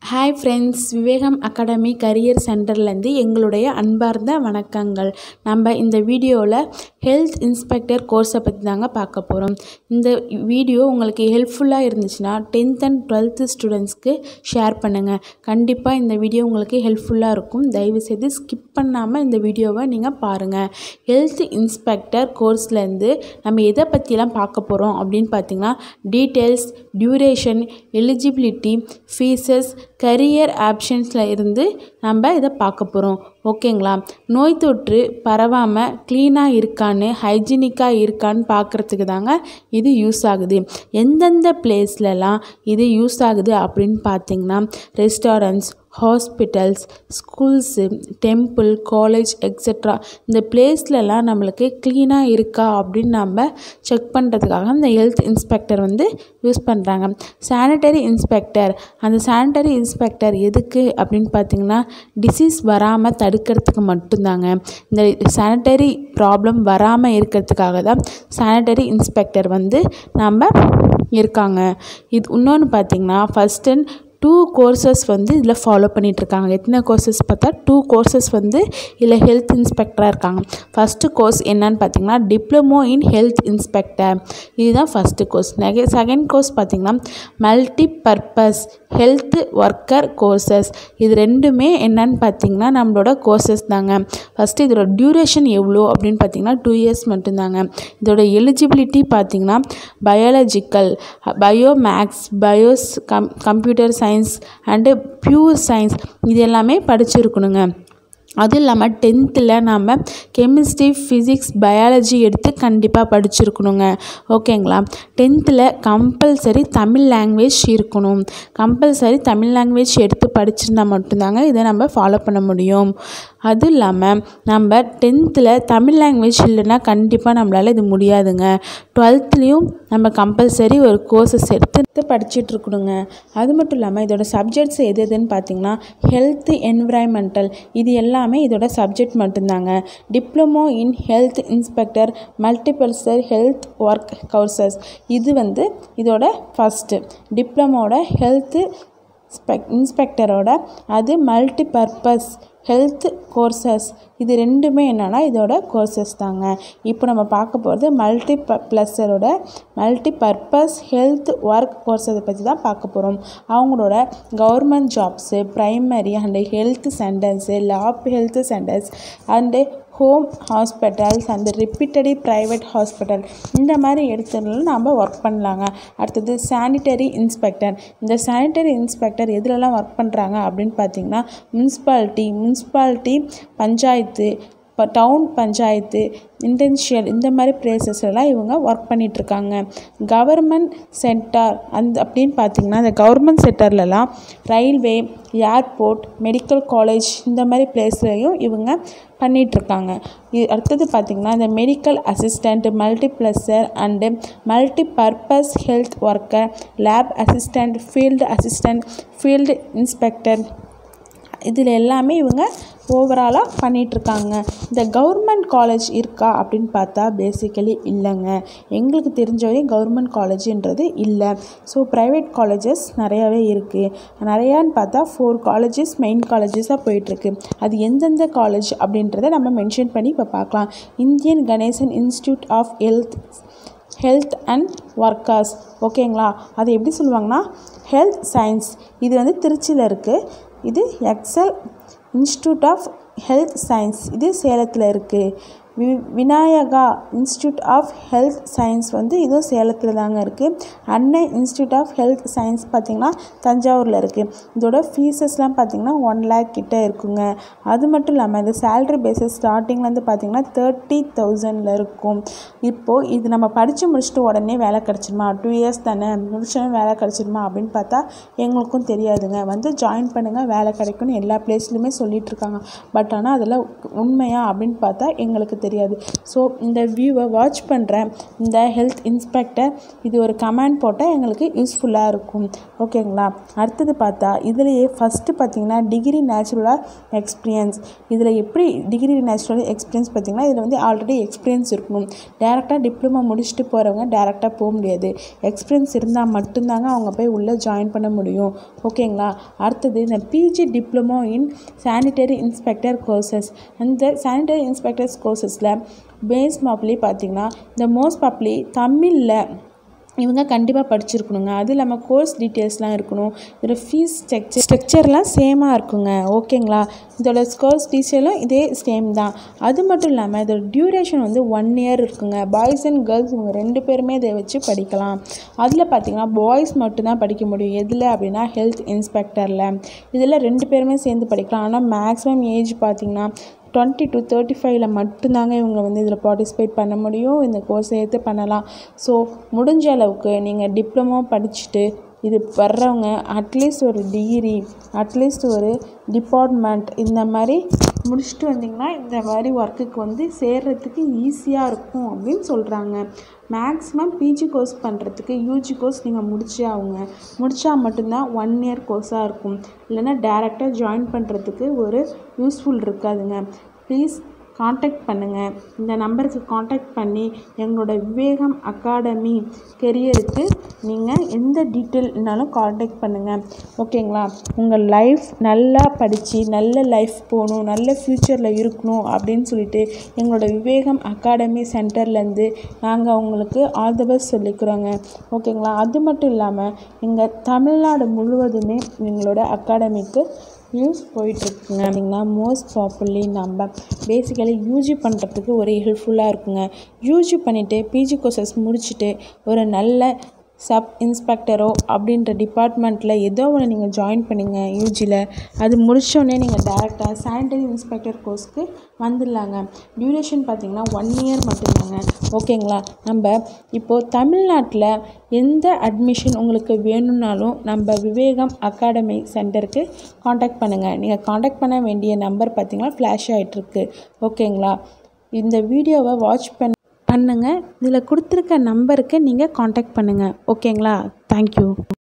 hi friends Vivekam academy career சென்டர்லேருந்து எங்களுடைய அன்பார்ந்த வணக்கங்கள் நம்ம இந்த வீடியோவில் ஹெல்த் இன்ஸ்பெக்டர் கோர்ஸை பற்றி தாங்க பார்க்க போகிறோம் இந்த வீடியோ உங்களுக்கு ஹெல்ப்ஃபுல்லாக இருந்துச்சுன்னா டென்த் அண்ட் டுவெல்த்து ஸ்டூடெண்ட்ஸ்க்கு ஷேர் பண்ணுங்கள் கண்டிப்பாக இந்த வீடியோ உங்களுக்கு ஹெல்ப்ஃபுல்லாக இருக்கும் தயவுசெய்து ஸ்கிப் பண்ணாமல் இந்த வீடியோவை நீங்கள் பாருங்கள் ஹெல்த் இன்ஸ்பெக்டர் கோர்ஸ்லேருந்து நம்ம எதை பற்றிலாம் பார்க்க போகிறோம் அப்படின்னு பார்த்தீங்கன்னா details duration eligibility fees career ஆப்ஷன்ஸில் இருந்து நம்ம இதை பார்க்க போகிறோம் ஓகேங்களா நோய் தொற்று பரவாமல் க்ளீனாக இருக்கான்னு ஹைஜீனிக்காக இருக்கான்னு பார்க்குறதுக்கு தாங்க இது யூஸ் ஆகுது எந்தெந்த பிளேஸ்லலாம் இது யூஸ் ஆகுது அப்படின்னு பார்த்தீங்கன்னா restaurants hospitals schools temple college etcetera இந்த பிளேஸ்லலாம் நம்மளுக்கு க்ளீனாக இருக்கா அப்படின்னு நம்ம செக் பண்ணுறதுக்காக இந்த ஹெல்த் இன்ஸ்பெக்டர் வந்து யூஸ் பண்ணுறாங்க சானிட்டரி இன்ஸ்பெக்டர் அந்த சானிட்டரி இன்ஸ்பெக்டர் எதுக்கு அப்படின்னு பார்த்தீங்கன்னா டிசீஸ் வராமல் தடுக்கிறதுக்கு மட்டும்தாங்க இந்த சானிட்டரி ப்ராப்ளம் வராமல் இருக்கிறதுக்காக தான் சானிட்டரி இன்ஸ்பெக்டர் வந்து நம்ம இருக்காங்க இது இன்னொன்று பார்த்தீங்கன்னா ஃபஸ்ட் அண்ட் டூ கோர்சஸ் வந்து இதில் ஃபாலோ பண்ணிகிட்ருக்காங்க எத்தனை கோர்சஸ் பார்த்தா டூ கோர்சஸ் வந்து இதில் ஹெல்த் இன்ஸ்பெக்டராக இருக்காங்க ஃபஸ்ட்டு கோர்ஸ் என்னன்னு பார்த்தீங்கன்னா டிப்ளமோ இன் ஹெல்த் இன்ஸ்பெக்டர் இதுதான் ஃபஸ்ட்டு கோர்ஸ் நெக செகண்ட் கோர்ஸ் பார்த்திங்கன்னா multi purpose health worker courses இது ரெண்டுமே என்னன்னு பார்த்தீங்கன்னா நம்மளோட கோர்சஸ் தாங்க ஃபஸ்ட்டு இதோட டியூரேஷன் எவ்வளோ அப்படின்னு பார்த்தீங்கன்னா டூ இயர்ஸ் மட்டும்தாங்க இதோட எலிஜிபிலிட்டி பார்த்தீங்கன்னா பயாலஜிக்கல் பயோ மேக்ஸ் பயோஸ் கம் computer science and pure science இது எல்லாமே படிச்சிருக்கணுங்க அதுவும் இல்லாமல் டென்த்தில் நாம் கெமிஸ்ட்ரி ஃபிசிக்ஸ் பயாலஜி எடுத்து கண்டிப்பாக படிச்சிருக்கணுங்க ஓகேங்களா டென்த்தில் கம்பல்சரி தமிழ் லாங்குவேஜ் இருக்கணும் கம்பல்சரி தமிழ் லாங்குவேஜ் எடுத்து படிச்சிருந்தா மட்டும்தாங்க இதை நம்ம ஃபாலோ பண்ண முடியும் அதுவும் இல்லாமல் நம்ம டென்த்தில் தமிழ் லாங்குவேஜ் இல்லைன்னா கண்டிப்பாக நம்மளால் இது முடியாதுங்க டுவெல்த்லேயும் நம்ம கம்பல்சரி ஒரு கோர்சஸ் எடுத்து படிச்சிட்ருக்கணுங்க அது மட்டும் இல்லாமல் இதோட சப்ஜெக்ட்ஸ் எது எதுன்னு பார்த்தீங்கன்னா ஹெல்த் என்விரான்மெண்டல் இது எல்லாமே இதோட சப்ஜெக்ட் மட்டும்தாங்க diploma in health inspector multipurpose health work courses இது வந்து இதோட ஃபஸ்ட்டு டிப்ளமோட ஹெல்த்து ஸ்பெக் இன்ஸ்பெக்டரோட அது மல்டி பர்பஸ் ஹெல்த் கோர்சஸ் இது ரெண்டுமே என்னென்னா இதோட கோர்சஸ் தாங்க இப்போ நம்ம பார்க்க போகிறது மல்டி ப ப்ளஸரோட மல்டி பர்பஸ் ஹெல்த் ஒர்க் கோர்ஸை பற்றி தான் பார்க்க போகிறோம் அவங்களோட government jobs primary and health centres lab health centres and home hospitals and reputed private hospital இந்த மாதிரி இடத்துலலாம் நம்ம ஒர்க் பண்ணலாங்க அடுத்தது சானிட்டரி இன்ஸ்பெக்டர் இந்த சானிட்டரி இன்ஸ்பெக்டர் எதுலலாம் ஒர்க் பண்ணுறாங்க அப்படின்னு பார்த்தீங்கன்னா முனிசிபாலிட்டி முனிசிபாலிட்டி பஞ்சாயத்து இப்போ டவுன் பஞ்சாயத்து இன்டென்ஷியல் இந்த மாதிரி பிளேசஸ்லாம் இவங்க ஒர்க் பண்ணிகிட்ருக்காங்க கவர்மெண்ட் சென்டார் அந்த அப்படின்னு பார்த்தீங்கன்னா இந்த கவர்மெண்ட் செக்டர்லலாம் ரயில்வே ஏர்போர்ட் மெடிக்கல் காலேஜ் இந்த மாதிரி பிளேஸ்லையும் இவங்க பண்ணிகிட்ருக்காங்க இது அடுத்தது பார்த்திங்கன்னா இந்த medical assistant multipurpose and multi purpose health worker lab assistant field assistant field inspector இதில் எல்லாமே இவங்க ஓவராலாக பண்ணிகிட்ருக்காங்க இந்த கவர்மெண்ட் காலேஜ் இருக்கா அப்படின்னு பார்த்தா பேசிக்கலி இல்லைங்க எங்களுக்கு தெரிஞ்ச வரையும் கவர்மெண்ட் காலேஜுன்றது இல்லை ஸோ ப்ரைவேட் காலேஜஸ் நிறையாவே இருக்குது நிறையான்னு பார்த்தா ஃபோர் காலேஜஸ் மெயின் காலேஜஸாக போயிட்டுருக்கு அது எந்தெந்த காலேஜ் அப்படின்றத நம்ம மென்ஷன் பண்ணி இப்போ பார்க்கலாம் Indian Ganesan institute of health health and workers ஓகேங்களா அது எப்படி சொல்லுவாங்கன்னா ஹெல்த் சயின்ஸ் இது வந்து திருச்சியில் இருக்குது இது Excel institute of health science இது சேலத்தில் இருக்குது வி Vinayaka institute of health science வந்து இதுவும் சேலத்தில் தாங்க இருக்குது அன்னை இன்ஸ்டியூட் ஆஃப் ஹெல்த் சயின்ஸ் பார்த்திங்கன்னா தஞ்சாவூரில் இருக்குது இதோட ஃபீஸஸ்லாம் பார்த்திங்கன்னா ஒன் லேக் கிட்டே இருக்குங்க அது மட்டும் இல்லாமல் இந்த சேல்ரி பேஸஸ் ஸ்டார்டிங்லேருந்து பார்த்திங்கன்னா தேர்ட்டி தௌசண்டில் இருக்கும் இப்போது இது நம்ம படித்து முடிச்சுட்டு உடனே வேலை கிடச்சிருமா டூ இயர்ஸ் தானே முடிச்சோடனே வேலை கிடச்சிருமா அப்படின்னு பார்த்தா எங்களுக்கும் தெரியாதுங்க வந்து ஜாயின் பண்ணுங்கள் வேலை கிடைக்கும்னு எல்லா பிளேஸ்லையுமே சொல்லிகிட்ருக்காங்க பட் ஆனால் அதில் உண்மையா அப்படின்னு பார்த்தா எங்களுக்கு தெரியாது ஸோ இந்த வியூவை வாட்ச் பண்ணுற இந்த ஹெல்த் இன்ஸ்பெக்டர் இது ஒரு கமெண்ட் போட்டால் எங்களுக்கு யூஸ்ஃபுல்லாக இருக்கும் ஓகேங்களா அடுத்தது பார்த்தா இதுலேயே ஃபஸ்ட்டு பார்த்தீங்கன்னா டிகிரி நேச்சுரலாக எக்ஸ்பீரியன்ஸ் இதில் எப்படி டிகிரி நேச்சுரல் எக்ஸ்பீரியன்ஸ் பார்த்தீங்கன்னா இதில் வந்து ஆல்ரெடி எக்ஸ்பீரியன்ஸ் இருக்கணும் டேரெக்டாக டிப்ளமோ முடிச்சுட்டு போகிறவங்க டேரெக்டாக போக முடியாது எக்ஸ்பீரியன்ஸ் இருந்தால் மட்டும்தாங்க அவங்க போய் உள்ளே ஜாயின் பண்ண முடியும் ஓகேங்களா அடுத்தது இந்த PG diploma in sanitary inspector courses அந்த சானிட்டரி இன்ஸ்பெக்டர்ஸ் கோர்சஸில் பேஸ் மாப்லி பார்த்திங்கன்னா இந்த மோஸ்ட் பாப்லி தமிழில் இவங்க கண்டிப்பாக படிச்சிருக்கணுங்க அது இல்லாமல் கோர்ஸ் டீட்டெயில்ஸ்லாம் இருக்கணும் இதோட ஃபீஸ் ஸ்ட்ரக்சர் ஸ்ட்ரக்சர்லாம் சேமாக இருக்குங்க ஓகேங்களா இதோட கோர்ஸ் டீச்சரும் இதே சேம் தான் அது மட்டும் இல்லாமல் இதோட டியூரேஷன் வந்து ஒன் இயர் இருக்குங்க பாய்ஸ் அண்ட் கேர்ள்ஸ் இவங்க ரெண்டு பேருமே இதை வச்சு படிக்கலாம் அதில் பார்த்தீங்கன்னா பாய்ஸ் மட்டும்தான் படிக்க முடியும் எதில் அப்படின்னா ஹெல்த் இன்ஸ்பெக்டரில் இதில் ரெண்டு பேருமே சேர்ந்து படிக்கலாம் ஆனால் மேக்ஸிமம் ஏஜ் பார்த்தீங்கன்னா டுவெண்ட்டி டு தேர்ட்டி ஃபைவ்ல மட்டும்தாங்க இவங்க வந்து இதில் பார்ட்டிசிபேட் பண்ண முடியும் இந்த கோர்ஸ் எடுத்து பண்ணலாம் ஸோ முடிஞ்ச அளவுக்கு நீங்கள் டிப்ளமோ படிச்சுட்டு இது வர்றவங்க அட்லீஸ்ட் ஒரு டிகிரி அட்லீஸ்ட் ஒரு டிபார்ட்மெண்ட் இந்த மாதிரி முடிச்சுட்டு வந்திங்கன்னா இந்த மாதிரி ஒர்க்குக்கு வந்து சேர்கிறதுக்கு ஈஸியாக இருக்கும் அப்படின்னு சொல்கிறாங்க மேக்ஸிமம் பிஜி கோர்ஸ் பண்ணுறதுக்கு யூஜி கோர்ஸ் நீங்கள் முடிச்சே ஆகுங்க முடித்தா மட்டும்தான் ஒன் இயர் கோர்ஸாக இருக்கும் இல்லைன்னா டேரெக்டாக ஜாயின் பண்ணுறதுக்கு ஒரு யூஸ்ஃபுல் இருக்காதுங்க ப்ளீஸ் காண்டாக்ட் பண்ணுங்கள் இந்த நம்பருக்கு காண்டாக்ட் பண்ணி எங்களோட விவேகம் அகாடமி கெரியருக்கு நீங்கள் எந்த டீட்டெயில்னாலும் காண்டாக்ட் பண்ணுங்கள் ஓகேங்களா உங்கள் லைஃப் நல்லா படித்து நல்ல லைஃப் போகணும் நல்ல ஃப்யூச்சரில் இருக்கணும் அப்படின்னு சொல்லிட்டு எங்களோட விவேகம் அகாடமி சென்டர்லேருந்து நாங்கள் உங்களுக்கு ஆல் த பெஸ்ட் சொல்லிக்கிறோங்க ஓகேங்களா அது மட்டும் இல்லாமல் எங்கள் தமிழ்நாடு முழுவதுமே எங்களோட அகாடமிக்கு நியூஸ் போயிட்டுருக்குங்க அப்படின்னா மோஸ்ட் பாப்புலர்லி நம்ம பேசிக்கலி யூஜி பண்ணுறதுக்கு ஒரு ஹெல்ப்ஃபுல்லாக இருக்குங்க யூஜி பண்ணிவிட்டு பிஜி கோர்சஸ் முடிச்சுட்டு ஒரு நல்ல சப் இன்ஸ்பெக்டரோ அப்படின்ற டிபார்ட்மெண்ட்டில் ஏதோ ஒன்று நீங்கள் ஜாயின் பண்ணுங்க யூஜியில் அது முடித்தோடனே நீங்கள் டேரெக்டாக சானிட்டரி இன்ஸ்பெக்டர் கோர்ஸ்க்கு வந்துடலாங்க டியூரேஷன் பார்த்தீங்கன்னா ஒன் இயர் மட்டும்தாங்க ஓகேங்களா நம்ம இப்போது தமிழ்நாட்டில் எந்த அட்மிஷன் உங்களுக்கு வேணும்னாலும் நம்ம விவேகம் அகாடமி சென்டருக்கு காண்டாக்ட் பண்ணுங்கள் நீங்கள் காண்டாக்ட் பண்ண வேண்டிய நம்பர் பார்த்தீங்கன்னா ஃப்ளாஷ் ஆகிட்டுருக்கு ஓகேங்களா இந்த வீடியோவை வாட்ச் பண்ண பண்ணுங்கள் இதில் கொடுத்துருக்க நம்பருக்கு நீங்கள் காண்டாக்ட் பண்ணுங்கள் ஓகேங்களா தேங்க்யூ